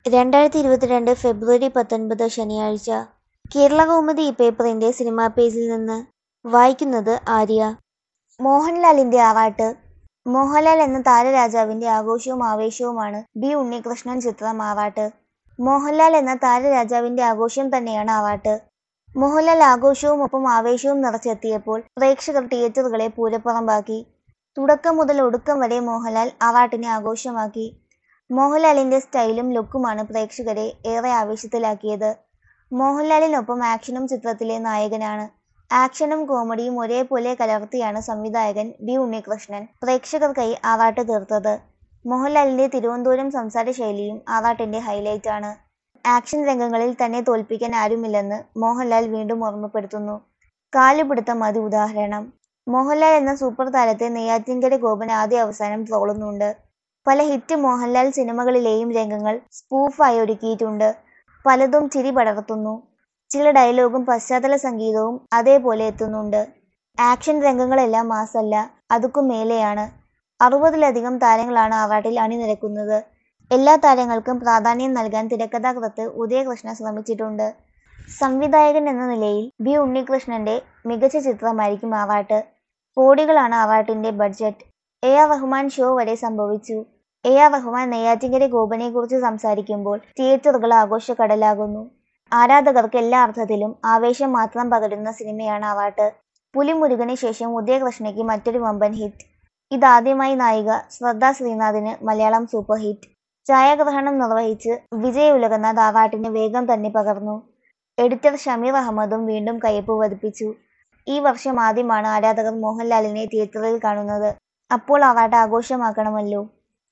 രണ്ടായിരത്തി ഇരുപത്തിരണ്ട് ഫെബ്രുവരി പത്തൊൻപത് ശനിയാഴ്ച കേരളകൗമുദി ഈ പേപ്പറിന്റെ സിനിമാ പേജിൽ നിന്ന് വായിക്കുന്നത് ആര്യ മോഹൻലാലിന്റെ ആറാട്ട് മോഹൻലാൽ എന്ന താരരാജാവിന്റെ ആഘോഷവും ആവേശവുമാണ് ബി ഉണ്ണികൃഷ്ണൻ ചിത്രം ആറാട്ട് മോഹൻലാൽ എന്ന താരരാജാവിന്റെ ആഘോഷം തന്നെയാണ് ആറാട്ട് മോഹൻലാൽ ആഘോഷവും ഒപ്പം ആവേശവും നിറച്ചെത്തിയപ്പോൾ പ്രേക്ഷകർ തിയേറ്ററുകളെ പൂരപ്പുറമ്പാക്കി തുടക്കം മുതൽ ഒടുക്കം വരെ മോഹൻലാൽ ആറാട്ടിനെ ആഘോഷമാക്കി മോഹൻലാലിന്റെ സ്റ്റൈലും ലുക്കുമാണ് പ്രേക്ഷകരെ ഏറെ ആവേശത്തിലാക്കിയത് മോഹൻലാലിനൊപ്പം ആക്ഷനും ചിത്രത്തിലെ നായകനാണ് ആക്ഷനും കോമഡിയും ഒരേപോലെ കലർത്തിയാണ് സംവിധായകൻ ബി ഉണ്ണികൃഷ്ണൻ പ്രേക്ഷകർക്കായി ആറാട്ട് തീർത്തത് മോഹൻലാലിന്റെ തിരുവനന്തപുരം സംസാര ശൈലിയും ആറാട്ടിന്റെ ഹൈലൈറ്റ് ആണ് ആക്ഷൻ രംഗങ്ങളിൽ തന്നെ തോൽപ്പിക്കാൻ ആരുമില്ലെന്ന് മോഹൻലാൽ വീണ്ടും ഓർമ്മപ്പെടുത്തുന്നു കാലുപിടുത്തം മതി ഉദാഹരണം മോഹൻലാൽ എന്ന സൂപ്പർ താരത്തെ നെയ്യാറ്റിൻകര ഗോപൻ ആദ്യ അവസാനം ട്രോളുന്നുണ്ട് പല ഹിറ്റ് മോഹൻലാൽ സിനിമകളിലെയും രംഗങ്ങൾ സ്പൂഫായി ഒരുക്കിയിട്ടുണ്ട് പലതും ചിരി പടർത്തുന്നു ചില ഡയലോഗും പശ്ചാത്തല സംഗീതവും അതേപോലെ എത്തുന്നുണ്ട് ആക്ഷൻ രംഗങ്ങളെല്ലാം മാസല്ല അതുക്കും മേലെയാണ് അറുപതിലധികം താരങ്ങളാണ് അവാർഡിൽ അണിനിരക്കുന്നത് എല്ലാ താരങ്ങൾക്കും പ്രാധാന്യം നൽകാൻ തിരക്കഥാകൃത്ത് ഉദയകൃഷ്ണ ശ്രമിച്ചിട്ടുണ്ട് സംവിധായകൻ എന്ന നിലയിൽ ബി ഉണ്ണികൃഷ്ണന്റെ മികച്ച ചിത്രമായിരിക്കും ആവാട്ട് കോടികളാണ് അവാർഡിന്റെ budget A R Rahman show വരെ സംഭവിച്ചു എ ആർ റഹ്മാൻ നെയ്യാറ്റിങ്കര ഗോപനെ കുറിച്ച് സംസാരിക്കുമ്പോൾ തിയേറ്ററുകൾ ആഘോഷക്കടലാകുന്നു ആരാധകർക്ക് എല്ലാ അർത്ഥത്തിലും ആവേശം മാത്രം പകരുന്ന സിനിമയാണ് ആവാട്ട് പുലിമുരുകന് ശേഷം ഉദയകൃഷ്ണയ്ക്ക് മറ്റൊരു വമ്പൻ ഹിറ്റ് ഇതാദ്യമായി നായിക ശ്രദ്ധ ശ്രീനാഥിന് മലയാളം സൂപ്പർ ഹിറ്റ് ഛായാഗ്രഹണം നിർവഹിച്ച് വിജയ് ഉലകനാഥ് അവാർഡിന് വേഗം തന്നെ പകർന്നു എഡിറ്റർ ഷമീർ അഹമ്മദും വീണ്ടും കയ്യൊപ്പ് പതിപ്പിച്ചു ഈ വർഷം ആദ്യമാണ് ആരാധകർ മോഹൻലാലിനെ തിയേറ്ററിൽ കാണുന്നത് അപ്പോൾ അവാർഡ് ആഘോഷമാക്കണമല്ലോ